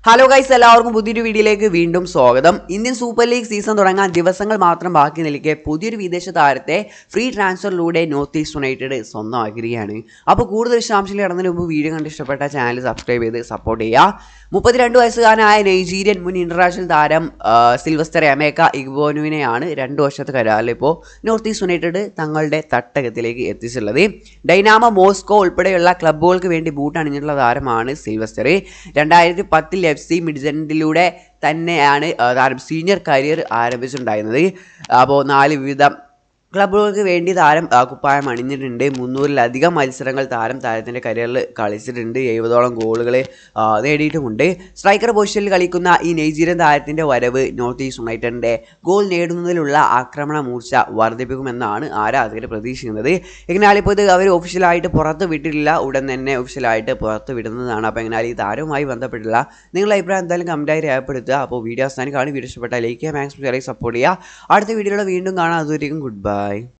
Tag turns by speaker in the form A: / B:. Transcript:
A: hello guys എല്ലാവർക്കും പുതിയൊരു വീഡിയോയിലേക്ക് വീണ്ടും സ്വാഗതം ഇന്ത്യൻ സൂപ്പർ ലീഗ് സീസൺ തുടങ്ങാൻ ദിവസങ്ങൾ മാത്രം ബാക്കി നിൽക്കെ പുതിയൊരു വിദേശ താരത്തെ ഫ്രീ ട്രാൻസ്ഫറിലൂടെ നോർത്ത് ഈസ്റ്റ് യുണൈറ്റഡ് സ്വന്തമാക്കിയിരിക്കുകയാണ് അപ്പോൾ കൂടുതൽ വിശദാംശങ്ങൾ ഇടുന്നതിന് മുമ്പ് വീഡിയോ കണ്ട് ഇഷ്ടപ്പെട്ട ചാനൽ സബ്സ്ക്രൈബ് ചെയ്ത് സപ്പോർട്ട് ചെയ്യുക മുപ്പത്തിരണ്ട് വയസ്സുകാരനായ നൈജീരിയൻ മുൻ ഇന്റർനാഷണൽ താരം ആ, സിൽവസ്റ്റർ എമേക്ക ഇഗ്ബോനുവിനെയാണ് രണ്ട് വർഷത്തെ കരാറിൽ ഇപ്പോൾ നോർത്ത് ഈസ്റ്റ് യുണൈറ്റഡ് തങ്ങളുടെ തട്ടകത്തിലേക്ക് എത്തിച്ചുള്ളത് ഡൈനാമ മോസ്കോ ഉൾപ്പെടെയുള്ള ക്ലബ്ബുകൾക്ക് വേണ്ടി ബൂട്ട് അണിഞ്ഞിട്ടുള്ള താരമാണ് സിൽവസ്റ്റർ രണ്ടായിരത്തി പത്തിൽ എഫ് സി മിഡ്ജൻഡിലൂടെ തന്നെയാണ് ആ, താരം സീനിയർ കരിയർ ആരംഭിച്ചിട്ടുണ്ടായിരുന്നത് അപ്പോൾ നാല് വിവിധ ക്ലബ്ബുകൾക്ക് വേണ്ടി താരം ആ, കുപ്പായം അണിഞ്ഞിട്ടുണ്ട് മുന്നൂറിലധികം മത്സരങ്ങൾ താരം താരത്തിൻ്റെ കരിയറിൽ കളിച്ചിട്ടുണ്ട് എഴുപതോളം ഗോളുകൾ ആ, നേടിയിട്ടുമുണ്ട് സ്ട്രൈക്കർ പൊസിഷനിൽ കളിക്കുന്ന ഈ നൈജീരിയൻ താരത്തിൻ്റെ വരവ് നോർത്ത് ഈസ്റ്റ് യുണൈറ്റഡിൻ്റെ ഗോൾ നേടുന്നതിലുള്ള ആക്രമണ മൂർച്ച വർദ്ധിപ്പിക്കുമെന്നാണ് ആരാധകർ പ്രതീക്ഷിക്കുന്നത് എങ്ങനെയാലും ഇപ്പോൾ ഇത് അവർ ഒഫീഷ്യലായിട്ട് പുറത്ത് വിട്ടിട്ടില്ല ഉടൻ തന്നെ ഒഫീഷ്യലായിട്ട് പുറത്ത് വിടുന്നതാണ് അപ്പോൾ എങ്ങനെയാലും ഈ താരവുമായി ബന്ധപ്പെട്ടില്ല നിങ്ങളുടെ അഭിപ്രായം എന്തായാലും കമൻറ്റായി രേഖപ്പെടുത്തുക അപ്പോൾ വീഡിയോ അവസാനം കാണും വീഡിയോ ഇഷ്ടപ്പെട്ടാൽ ലൈക്ക് ചെയ്യുക മാക്സിമം സപ്പോർട്ട് ചെയ്യുക അടുത്ത വീഡിയോയിൽ വീണ്ടും കാണാം അതുവരെയും ഗുഡ് ബൈ